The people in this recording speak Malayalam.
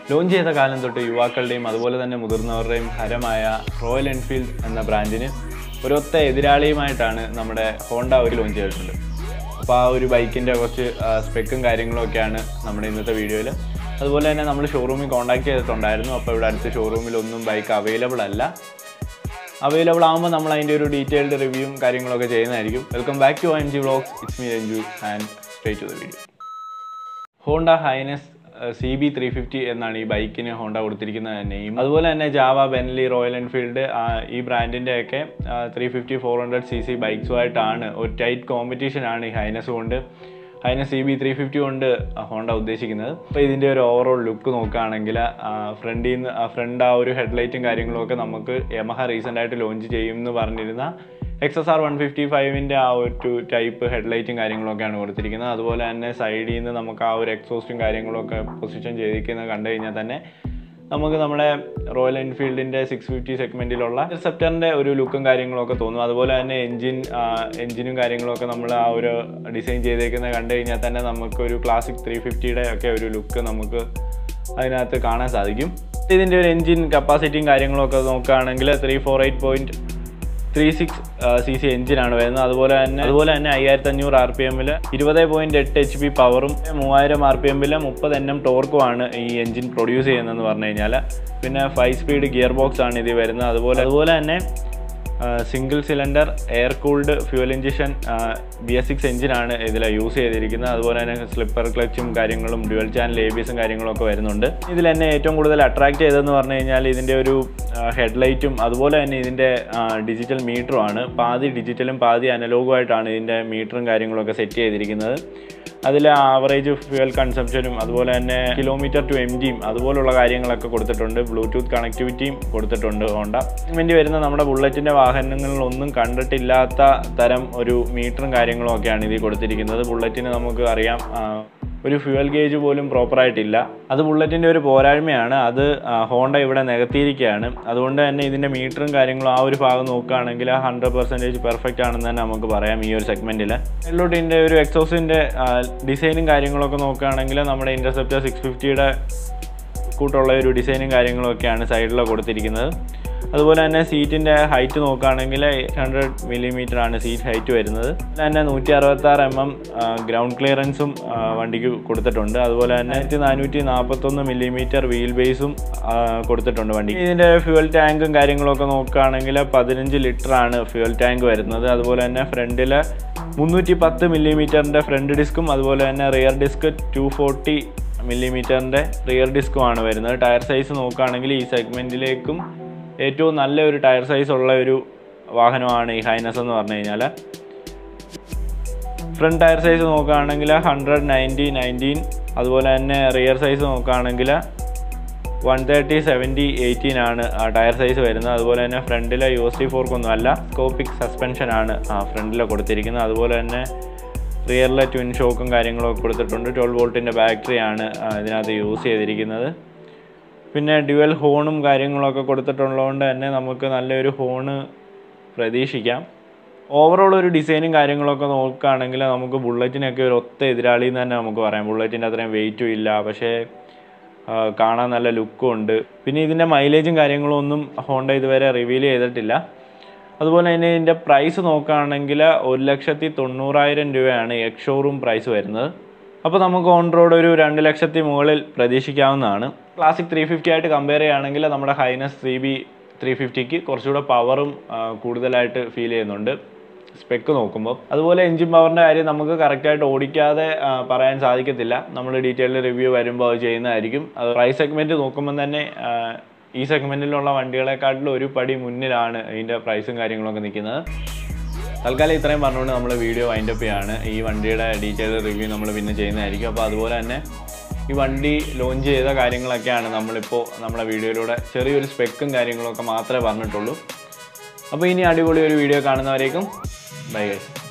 ലോഞ്ച് ചെയ്ത കാലം തൊട്ട് യുവാക്കളുടെയും അതുപോലെ തന്നെ മുതിർന്നവരുടെയും ഹരമായ റോയൽ എൻഫീൽഡ് എന്ന ബ്രാൻഡിന് ഒരൊത്ത എതിരാളിയുമായിട്ടാണ് നമ്മുടെ ഹോണ്ട ഒരു ലോഞ്ച് ചെയ്തിട്ടുണ്ട് അപ്പോൾ ആ ഒരു ബൈക്കിൻ്റെ കുറച്ച് സ്പെക്കും കാര്യങ്ങളും ഒക്കെയാണ് നമ്മുടെ ഇന്നത്തെ വീഡിയോയിൽ അതുപോലെ തന്നെ നമ്മൾ ഷോറൂമിൽ കോൺടാക്ട് ചെയ്തിട്ടുണ്ടായിരുന്നു അപ്പോൾ ഇവിടെ അടുത്ത ഷോറൂമിലൊന്നും ബൈക്ക് അവൈലബിൾ അല്ല അവൈലബിൾ ആകുമ്പോൾ നമ്മൾ അതിൻ്റെ ഒരു ഡീറ്റെയിൽഡ് റിവ്യൂവും കാര്യങ്ങളൊക്കെ ചെയ്യുന്നതായിരിക്കും welcome back to M G vlogs it's me Ranju and straight to the video Honda Highness C B three fifty എന്നാണ് ഈ ബൈക്കിന് ഹോണ്ട കൊടുത്തിരിക്കുന്ന നെയിം അതുപോലെ തന്നെ ജാവ ബെൻലി റോയൽ എൻഫീൽഡ് ഈ ബ്രാൻഡിൻ്റെ ഒക്കെ three fifty four hundred C C ബൈക്സുമായിട്ടാണ് ഒരു ടൈറ്റ് കോമ്പറ്റീഷൻ ആണ് ഈ ഹൈനസ് കൊണ്ട് Highness C B three fifty കൊണ്ട് ഹോണ്ട ഉദ്ദേശിക്കുന്നത് അപ്പോൾ ഇതിൻ്റെ ഒരു ഓവറോൾ ലുക്ക് നോക്കുകയാണെങ്കിൽ ഫ്രണ്ടിൽ നിന്ന് ഫ്രണ്ട് ആ ഒരു ഹെഡ്ലൈറ്റും കാര്യങ്ങളും ഒക്കെ നമുക്ക് യമഹ റീസെൻ്റ് ആയിട്ട് ലോഞ്ച് ചെയ്യും എന്ന് പറഞ്ഞിരുന്ന X S R one fifty ഫൈവിൻ്റെ ആ ഒരു ടൈപ്പ് ഹെഡ്ലൈറ്റും കാര്യങ്ങളൊക്കെയാണ് കൊടുത്തിരിക്കുന്നത് അതുപോലെ തന്നെ സൈഡിൽ നിന്ന് നമുക്ക് ആ ഒരു എക്സോസ്റ്റും കാര്യങ്ങളൊക്കെ പൊസിഷൻ ചെയ്തിരിക്കുന്നത് കണ്ടു കഴിഞ്ഞാൽ തന്നെ നമുക്ക് നമ്മുടെ റോയൽ എൻഫീൽഡിൻ്റെ സിക്സ് ഫിഫ്റ്റി സെഗ്മെൻറ്റിലുള്ള ഇന്റർസെപ്റ്ററിൻ്റെ ഒരു ലുക്കും കാര്യങ്ങളൊക്കെ തോന്നും അതുപോലെ തന്നെ എൻജിൻ എൻജിനും കാര്യങ്ങളൊക്കെ നമ്മൾ ആ ഒരു ഡിസൈൻ ചെയ്തേക്കുന്നത് കണ്ടു കഴിഞ്ഞാൽ തന്നെ നമുക്ക് ഒരു ക്ലാസിക് ത്രീ ഫിഫ്റ്റിയുടെ ഒക്കെ ഒരു ലുക്ക് നമുക്ക് അതിനകത്ത് കാണാൻ സാധിക്കും ഇതിൻ്റെ ഒരു എൻജിൻ കപ്പാസിറ്റിയും കാര്യങ്ങളൊക്കെ നോക്കുകയാണെങ്കിൽ three four eight point three six C C എഞ്ചിനാണ് വരുന്നത് അതുപോലെ തന്നെ അതുപോലെ തന്നെ അയ്യായിരത്തി അഞ്ഞൂറ് ആർ പി എമ്മിൽ ഇരുപത് പോയിന്റ് എട്ട് എച്ച് പി പവറും മൂവായിരം ആർ പി എമ്മിൽ മുപ്പത് എൻ എം ടോർക്കുമാണ് ഈ എഞ്ചിൻ പ്രൊഡ്യൂസ് ചെയ്യുന്നതെന്ന് പറഞ്ഞു കഴിഞ്ഞാൽ പിന്നെ ഫൈവ് സ്പീഡ് ഗിയർ ബോക്സ് ആണ് ഇത് വരുന്നത് അതുപോലെ അതുപോലെ തന്നെ single cylinder air cooled fuel injection B S six എഞ്ചിനാണ് ഇതിൽ യൂസ് ചെയ്തിരിക്കുന്നത് അതുപോലെ തന്നെ സ്ലിപ്പർ ക്ലച്ചും കാര്യങ്ങളും ഡ്യുവൽ ചാനൽ എ ബി എസും കാര്യങ്ങളൊക്കെ വരുന്നുണ്ട് ഇതിൽ എന്നെ ഏറ്റവും കൂടുതൽ അട്രാക്ട് ചെയ്തതെന്ന് പറഞ്ഞു കഴിഞ്ഞാൽ ഇതിൻ്റെ ഒരു ഹെഡ്ലൈറ്റും അതുപോലെ തന്നെ ഇതിൻ്റെ ഡിജിറ്റൽ മീറ്ററുമാണ് പാതി ഡിജിറ്റലും പാതി അനലോഗുമായിട്ടാണ് ഇതിൻ്റെ മീറ്ററും കാര്യങ്ങളൊക്കെ സെറ്റ് ചെയ്തിരിക്കുന്നത് അതിൽ ആവറേജ് ഫ്യൂൽ കൺസംഷനും അതുപോലെ തന്നെ കിലോമീറ്റർ ടു എം ജിയും അതുപോലുള്ള കാര്യങ്ങളൊക്കെ കൊടുത്തിട്ടുണ്ട് ബ്ലൂടൂത്ത് കണക്ടിവിറ്റിയും കൊടുത്തിട്ടുണ്ട് ഹോണ്ട വേണ്ടി വരുന്ന നമ്മുടെ ബുള്ളറ്റിൻ്റെ വാഹനങ്ങളിലൊന്നും കണ്ടിട്ടില്ലാത്ത തരം ഒരു മീറ്ററും കാര്യങ്ങളും ഒക്കെയാണ് ഇതിൽ കൊടുത്തിരിക്കുന്നത് ബുള്ളറ്റിന് നമുക്ക് അറിയാം ഒരു ഫ്യൂവൽ ഗേജ് പോലും പ്രോപ്പറായിട്ടില്ല അത് ബുള്ളറ്റിൻ്റെ ഒരു പോരായ്മയാണ് അത് ഹോണ്ട ഇവിടെ നികത്തിയിരിക്കുകയാണ് അതുകൊണ്ട് തന്നെ ഇതിൻ്റെ മീറ്ററും കാര്യങ്ങളും ആ ഒരു ഭാഗം നോക്കുകയാണെങ്കിൽ ഹൺഡ്രഡ് പെർസെൻറ്റേജ് പെർഫെക്റ്റ് ആണെന്ന് തന്നെ നമുക്ക് പറയാം ഈ ഒരു സെഗ്മെൻറ്റിൽ ഇതിലോട്ട് ഇതിൻ്റെ ഒരു എക്സോസിൻ്റെ ഡിസൈനും കാര്യങ്ങളൊക്കെ നോക്കുകയാണെങ്കിൽ നമ്മുടെ ഇൻ്റർസെപ്റ്റർ സിക്സ് ഫിഫ്റ്റിയുടെ കൂട്ടുള്ള ഒരു ഡിസൈനും കാര്യങ്ങളൊക്കെയാണ് സൈഡിൽ കൊടുത്തിരിക്കുന്നത് അതുപോലെ തന്നെ സീറ്റിൻ്റെ ഹൈറ്റ് നോക്കുകയാണെങ്കിൽ ഹൺഡ്രഡ് മില്ലിമീറ്റർ ആണ് സീറ്റ് ഹൈറ്റ് വരുന്നത് തന്നെ നൂറ്റി അറുപത്തി ആറ് എം എം ഗ്രൗണ്ട് ക്ലിയറൻസും വണ്ടിക്ക് കൊടുത്തിട്ടുണ്ട് അതുപോലെ തന്നെ ആയിരത്തി നാനൂറ്റി നാൽപ്പത്തൊന്ന് മില്ലിമീറ്റർ വീൽ ബേസും കൊടുത്തിട്ടുണ്ട് വണ്ടി ഇതിൻ്റെ ഫ്യൂൽ ടാങ്കും കാര്യങ്ങളൊക്കെ നോക്കുകയാണെങ്കിൽ പതിനഞ്ച് ലിറ്റർ ആണ് ഫ്യൂൽ ടാങ്ക് വരുന്നത് അതുപോലെ തന്നെ ഫ്രണ്ടിൽ മുന്നൂറ്റി പത്ത് മില്ലിമീറ്ററിൻ്റെ ഫ്രണ്ട് ഡിസ്കും അതുപോലെ തന്നെ റിയർ ഡിസ്ക് ടു ഫോർട്ടി മില്ലിമീറ്ററിൻ്റെ റിയർ ഡിസ്കുമാണ് വരുന്നത് ടയർ സൈസ് നോക്കുകയാണെങ്കിൽ ഈ സെഗ്മെൻറ്റിലേക്കും ഏറ്റവും നല്ല ഒരു ടയർ സൈസ് ഉള്ള ഒരു വാഹനമാണ് ഈ ഹൈനസ് എന്ന് പറഞ്ഞു കഴിഞ്ഞാൽ ഫ്രണ്ട് ടയർ സൈസ് നോക്കുകയാണെങ്കിൽ ഹൺഡ്രഡ് നയൻറ്റി നയൻറ്റീൻ അതുപോലെ തന്നെ റിയർ സൈസ് നോക്കുകയാണെങ്കിൽ വൺ തേർട്ടി സെവൻറ്റി എയ്റ്റീൻ ആണ് ടയർ സൈസ് വരുന്നത് അതുപോലെ തന്നെ ഫ്രണ്ടിലെ യു എസ് ടി ഫോർക്കൊന്നും അല്ല സ്കോപ്പിക് സസ്പെൻഷൻ ആണ് ഫ്രണ്ടിൽ കൊടുത്തിരിക്കുന്നത് അതുപോലെ തന്നെ റിയറിലെ ട്വിൻ ഷോക്കും കാര്യങ്ങളൊക്കെ കൊടുത്തിട്ടുണ്ട് ട്വൽവ് വോൾട്ടിൻ്റെ ബാറ്ററിയാണ് ഇതിനകത്ത് യൂസ് ചെയ്തിരിക്കുന്നത് പിന്നെ ഡ്യുവൽ ഹോണും കാര്യങ്ങളൊക്കെ കൊടുത്തിട്ടുള്ളതുകൊണ്ട് തന്നെ നമുക്ക് നല്ലൊരു ഹോണ് പ്രതീക്ഷിക്കാം ഓവറോൾ ഒരു ഡിസൈനും കാര്യങ്ങളൊക്കെ നോക്കുകയാണെങ്കിൽ നമുക്ക് ബുള്ളറ്റിനൊക്കെ ഒരു ഒത്ത എതിരാളി എന്ന് തന്നെ നമുക്ക് പറയാം ബുള്ളറ്റിൻ്റെ അത്രയും വെയിറ്റും ഇല്ല പക്ഷേ കാണാൻ നല്ല ലുക്കും ഉണ്ട് പിന്നെ ഇതിൻ്റെ മൈലേജും കാര്യങ്ങളും ഒന്നും ഹോണ്ട ഇതുവരെ റിവീൽ ചെയ്തിട്ടില്ല അതുപോലെ തന്നെ ഇതിൻ്റെ പ്രൈസ് നോക്കുകയാണെങ്കിൽ ഒരു ലക്ഷത്തി തൊണ്ണൂറായിരം രൂപയാണ് എക്സ് ഷോറൂം പ്രൈസ് വരുന്നത് അപ്പോൾ നമുക്ക് ഓൺ റോഡ് ഒരു രണ്ട് ലക്ഷത്തി മുകളിൽ പ്രതീക്ഷിക്കാവുന്നതാണ് ക്ലാസിക് ത്രീ ഫിഫ്റ്റി ആയിട്ട് കമ്പയർ ചെയ്യുകയാണെങ്കിൽ നമ്മുടെ ഹൈനസ് സി ബി ത്രീ ഫിഫ്റ്റിക്ക് കുറച്ചുകൂടെ പവറും കൂടുതലായിട്ട് ഫീൽ ചെയ്യുന്നുണ്ട് സ്പെക്ക് നോക്കുമ്പോൾ അതുപോലെ എഞ്ചിൻ പവറിൻ്റെ കാര്യം നമുക്ക് കറക്റ്റായിട്ട് ഓടിക്കാതെ പറയാൻ സാധിക്കത്തില്ല നമ്മൾ ഡീറ്റെയിൽഡ് റിവ്യൂ വരുമ്പോൾ അത് ചെയ്യുന്നതായിരിക്കും അത് പ്രൈസ് സെഗ്മെൻറ്റ് നോക്കുമ്പോൾ തന്നെ ഈ സെഗ്മെൻറ്റിലുള്ള വണ്ടികളെക്കാട്ടിലും ഒരു പടി മുന്നിലാണ് ഇതിൻ്റെ പ്രൈസും കാര്യങ്ങളൊക്കെ നിൽക്കുന്നത് തൽക്കാലം ഇത്രയും പറഞ്ഞുകൊണ്ട് നമ്മൾ വീഡിയോ വൈൻഡപ്പ് ചെയ്യാണ് ഈ വണ്ടിയുടെ ഡീറ്റെയിൽ റിവ്യൂ നമ്മൾ പിന്നെ ചെയ്യുന്നതായിരിക്കും അപ്പോൾ അതുപോലെ തന്നെ ഈ വണ്ടി ലോഞ്ച് ചെയ്ത കാര്യങ്ങളൊക്കെയാണ് നമ്മളിപ്പോൾ നമ്മുടെ വീഡിയോയിലൂടെ ചെറിയൊരു സ്പെക്കും കാര്യങ്ങളൊക്കെ മാത്രമേ പറഞ്ഞിട്ടുള്ളൂ അപ്പോൾ ഇനി അടിപൊളി ഒരു വീഡിയോ കാണുന്നവരേക്കും ബൈ ഗൈസ്